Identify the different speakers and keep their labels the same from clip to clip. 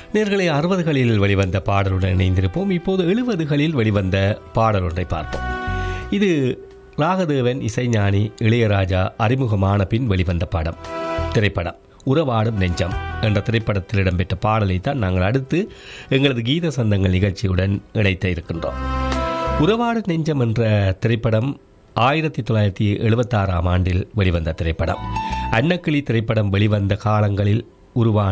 Speaker 1: நேர்களை அறுபதுகளில் வெளிவந்த பாடலுடன் இணைந்திருப்போம் இப்போது எழுபதுகளில் வெளிவந்த பாடல் ஒன்றை பார்ப்போம் இது ராகதேவன் இசைஞானி இளையராஜா அறிமுகமான பின் வெளிவந்த படம் திரைப்படம் உறவாடும் நெஞ்சம் என்ற திரைப்படத்தில் இடம்பெற்ற பாடலை தான் நாங்கள் அடுத்து எங்களது கீத சந்தங்கள் நிகழ்ச்சியுடன் இணைத்த இருக்கின்றோம் உறவாடும் நெஞ்சம் என்ற திரைப்படம் ஆயிரத்தி தொள்ளாயிரத்தி எழுபத்தாறாம் ஆண்டில் வெளிவந்த திரைப்படம் அன்னக்கிளி திரைப்படம் வெளிவந்த காலங்களில் உருவான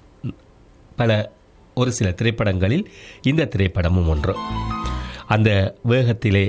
Speaker 1: பல ஒரு சில திரைப்படங்களில் இந்த திரைப்படமும் ஒன்று அந்த வேகத்திலே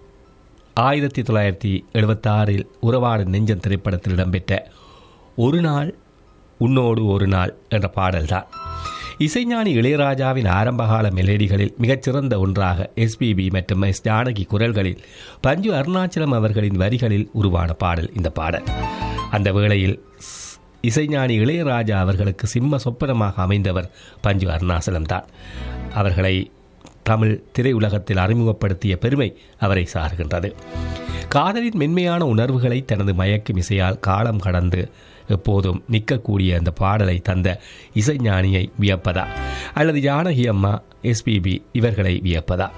Speaker 1: ஆயிரத்தி தொள்ளாயிரத்தி எழுபத்தாறில் உறவாடு நெஞ்சம் திரைப்படத்தில் இடம்பெற்ற ஒரு நாள் உன்னோடு ஒரு நாள் என்ற பாடல்தான் இசைஞானி இளையராஜாவின் ஆரம்பகால மெலடிகளில் மிகச்சிறந்த ஒன்றாக எஸ்பிபி மற்றும் எஸ் ஜானகி குரல்களில் பஞ்சு அருணாச்சலம் அவர்களின் வரிகளில் உருவான பாடல் இந்த பாடல் அந்த வேளையில் இசைஞானி இளையராஜா அவர்களுக்கு சிம்ம சொப்பனமாக அமைந்தவர் பஞ்சு அருணாசலம் தான் அவர்களை தமிழ் திரையுலகத்தில் அறிமுகப்படுத்திய பெருமை அவரை சார்கின்றது காதலின் மென்மையான உணர்வுகளை தனது மயக்கும் இசையால் காலம் கடந்து எப்போதும் நிற்கக்கூடிய அந்த பாடலை தந்த இசைஞானியை வியப்பதா அல்லது ஜானகி அம்மா எஸ்பிபி இவர்களை வியப்பதா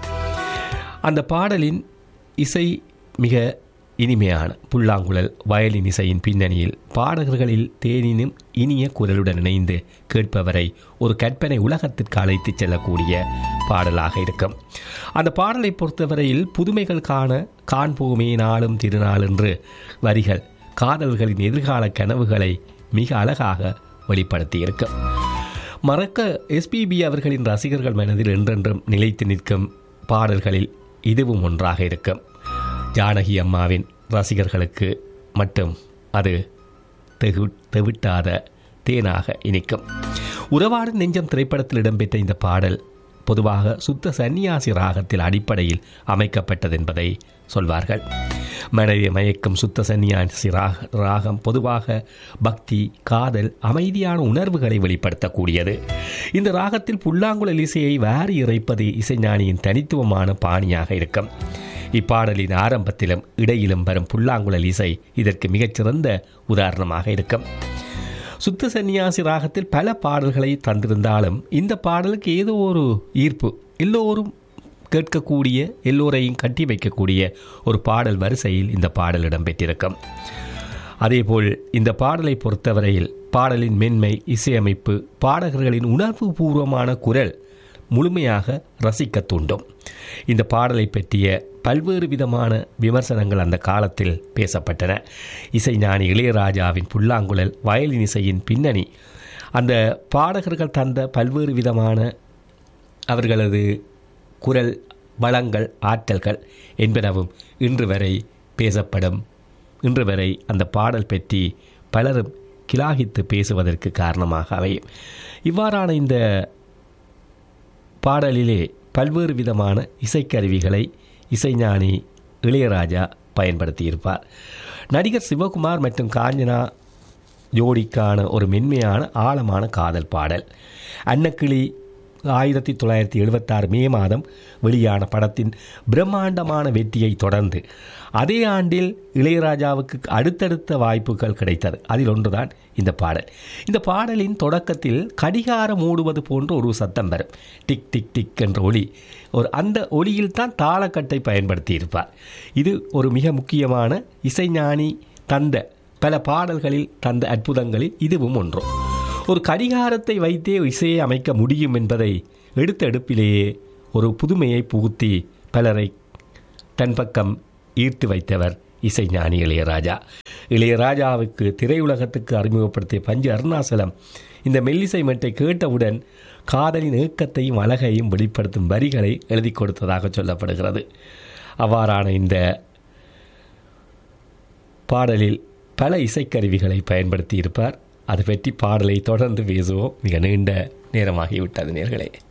Speaker 1: அந்த பாடலின் இசை மிக இனிமையான புல்லாங்குழல் வயலின் இசையின் பின்னணியில் பாடகர்களில் தேனினும் இனிய குரலுடன் இணைந்து கேட்பவரை ஒரு கற்பனை உலகத்திற்கு அழைத்துச் செல்லக்கூடிய பாடலாக இருக்கும் அந்த பாடலை பொறுத்தவரையில் புதுமைகள் காண காண்போமே நாளும் திருநாள் என்று வரிகள் காதல்களின் எதிர்கால கனவுகளை மிக அழகாக வெளிப்படுத்தியிருக்கும் மறக்க எஸ்பிபி அவர்களின் ரசிகர்கள் மனதில் என்றென்றும் நிலைத்து நிற்கும் பாடல்களில் இதுவும் ஒன்றாக இருக்கும் ஜானகி அம்மாவின் ரசிகர்களுக்கு மட்டும் அது தெகு தெவிட்டாத தேனாக இனிக்கும் உறவாடு நெஞ்சம் திரைப்படத்தில் இடம்பெற்ற இந்த பாடல் பொதுவாக சுத்த சன்னியாசி ராகத்தில் அடிப்படையில் அமைக்கப்பட்டது என்பதை சொல்வார்கள் மனதை மயக்கும் சுத்த சன்னியாசி ராக ராகம் பொதுவாக பக்தி காதல் அமைதியான உணர்வுகளை வெளிப்படுத்தக்கூடியது இந்த ராகத்தில் புல்லாங்குழல் இசையை வாரி இறைப்பது இசைஞானியின் தனித்துவமான பாணியாக இருக்கும் இப்பாடலின் ஆரம்பத்திலும் இடையிலும் வரும் புல்லாங்குழல் இசை இதற்கு மிகச்சிறந்த உதாரணமாக இருக்கும் சுத்த சன்னியாசி ராகத்தில் பல பாடல்களை தந்திருந்தாலும் இந்த பாடலுக்கு ஏதோ ஒரு ஈர்ப்பு எல்லோரும் கேட்கக்கூடிய எல்லோரையும் கட்டி வைக்கக்கூடிய ஒரு பாடல் வரிசையில் இந்த பாடல் இடம்பெற்றிருக்கும் அதேபோல் இந்த பாடலை பொறுத்தவரையில் பாடலின் மென்மை இசையமைப்பு பாடகர்களின் உணர்வு பூர்வமான குரல் முழுமையாக ரசிக்க தூண்டும் இந்த பாடலை பற்றிய பல்வேறு விதமான விமர்சனங்கள் அந்த காலத்தில் பேசப்பட்டன இசைஞானி இளையராஜாவின் புல்லாங்குழல் வயலின் இசையின் பின்னணி அந்த பாடகர்கள் தந்த பல்வேறு விதமான அவர்களது குரல் வளங்கள் ஆற்றல்கள் என்பனவும் இன்று வரை பேசப்படும் இன்று வரை அந்த பாடல் பற்றி பலரும் கிலாகித்து பேசுவதற்கு காரணமாக அமையும் இவ்வாறான இந்த பாடலிலே பல்வேறு விதமான இசைக்கருவிகளை இசைஞானி இளையராஜா பயன்படுத்தியிருப்பார் நடிகர் சிவகுமார் மற்றும் காஞ்சனா ஜோடிக்கான ஒரு மென்மையான ஆழமான காதல் பாடல் அன்னக்கிளி ஆயிரத்தி தொள்ளாயிரத்தி எழுபத்தாறு மே மாதம் வெளியான படத்தின் பிரம்மாண்டமான வெற்றியை தொடர்ந்து அதே ஆண்டில் இளையராஜாவுக்கு அடுத்தடுத்த வாய்ப்புகள் கிடைத்தது அதில் ஒன்றுதான் இந்த பாடல் இந்த பாடலின் தொடக்கத்தில் கடிகாரம் மூடுவது போன்ற ஒரு சத்தம் வரும் டிக் டிக் டிக் என்ற ஒளி ஒரு அந்த ஒளியில் தான் தாளக்கட்டை பயன்படுத்தி இருப்பார் இது ஒரு மிக முக்கியமான இசைஞானி தந்த பல பாடல்களில் தந்த அற்புதங்களில் இதுவும் ஒன்றும் ஒரு கடிகாரத்தை வைத்தே இசையை அமைக்க முடியும் என்பதை எடுத்த எடுப்பிலேயே ஒரு புதுமையை புகுத்தி பலரை தன் பக்கம் ஈர்த்து வைத்தவர் இசைஞானி இளையராஜா இளையராஜாவுக்கு திரையுலகத்துக்கு அறிமுகப்படுத்திய பஞ்சு அருணாசலம் இந்த மெல்லிசை மெட்டை கேட்டவுடன் காதலின் ஏக்கத்தையும் அழகையும் வெளிப்படுத்தும் வரிகளை எழுதி கொடுத்ததாக சொல்லப்படுகிறது அவ்வாறான இந்த பாடலில் பல இசைக்கருவிகளை பயன்படுத்தி இருப்பார் அது பற்றி பாடலை தொடர்ந்து பேசுவோம் மிக நீண்ட நேரமாகிவிட்டது நேர்களே